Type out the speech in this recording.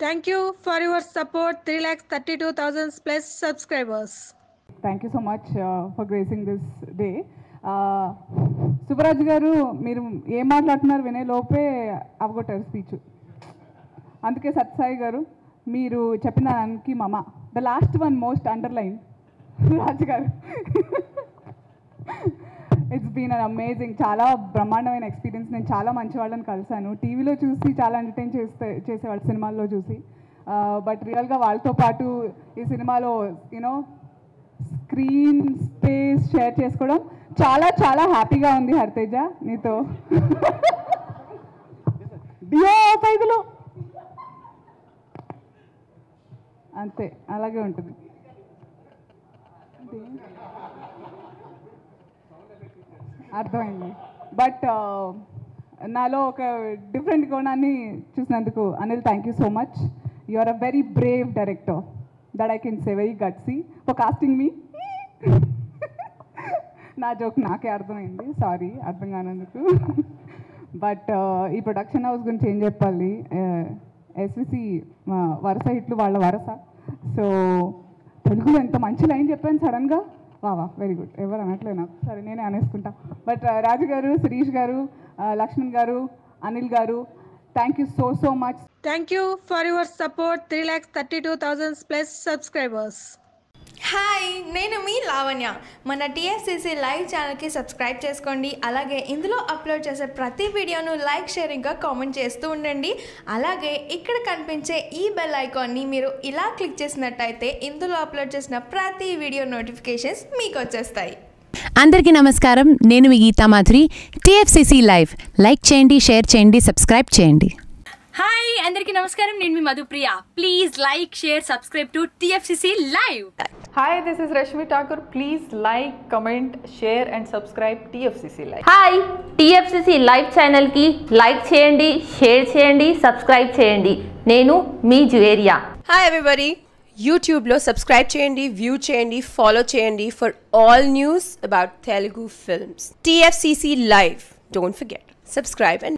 Thank you for your support. 3,32,000 plus subscribers. Thank you so much for gracing this day Subbaraju garu మీరు ఏం మాట్లాడుతున్నారు వినే లోపే అవగొట్టారు స్పీచ్ అందుకే సత్సాయి గారు మీరు చెప్పిన దానికి మమ the last one most underline Raju garu it's been an amazing చాలా బ్రహ్మాండమైన ఎక్స్పీరియన్స్ నేను చాలా మంచి వాళ్ళని కలిశాను టీవీలో చూసి చాలా ఎంటర్టైన్ చేస్తే చేసేవాళ్ళు సినిమాల్లో చూసి బట్ రియల్గా వాళ్ళతో పాటు ఈ సినిమాలో యూనో స్క్రీన్ స్పేస్ షేర్ చేసుకోవడం చాలా చాలా హ్యాపీగా ఉంది హరితేజ నీతో డియో పైదులు అంతే అలాగే ఉంటుంది అర్థమైంది బట్ నాలో ఒక డిఫరెంట్ కోణాన్ని చూసినందుకు Anil thank you so much you are a very brave director that I can say very gutsy for casting మీ నా జోక్ నాకే అర్థమైంది సారీ అర్థం కానందుకు బట్ ఈ ప్రొడక్షన్ హౌస్ గురించి ఏం చెప్పాలి ఎస్విసి వరుస హిట్లు వాళ్ళ వరస సో తెలుగులో ఎంత మంచి లైన్ చెప్పాను సడన్గా వావా వెరీ గుడ్ ఎవరు అనట్లే నాకు సరే నేనే అనేసుకుంటా బట్ రాజు గారు శిరీష్ గారు Laxman garu Anil garu thank you so so much Thank you for your support. 3,32,000 plus subscribers. Hi నేను మీ లావణ్య మన టీఎఫ్సిసి లైవ్ ఛానల్కి సబ్స్క్రైబ్ చేసుకోండి అలాగే ఇందులో అప్లోడ్ చేసే ప్రతి వీడియోను లైక్ షేర్ ఇంకా కామెంట్ చేస్తూ ఉండండి అలాగే ఇక్కడ కనిపించే ఈ బెల్ ఐకాన్ని మీరు ఇలా క్లిక్ చేసినట్టయితే ఇందులో అప్లోడ్ చేసిన ప్రతి వీడియో నోటిఫికేషన్స్ మీకు వచ్చేస్తాయి అందరికీ నమస్కారం నేను మీ Geetha Madhuri TFCC live like చేయండి షేర్ చేయండి సబ్స్క్రైబ్ చేయండి హాయ్ అందరికీ నమస్కారం నేను మీ Madhupriya please like share subscribe to TFCC live Hi, this is Rashmi Thakur. Please like, comment, share, and subscribe TFCC Live. Hi TFCC live ఛానల్కి లైక్ చేయండి షేర్ చేయండి సబ్స్క్రైబ్ చేయండి నేను మీ జువేరియా హాయ్ ఎవ్రీబడి యూట్యూబ్లో సబ్స్క్రైబ్ చేయండి వ్యూ చేయండి ఫాలో చేయండి for all news about Telugu films TFCC live don't forget subscribe and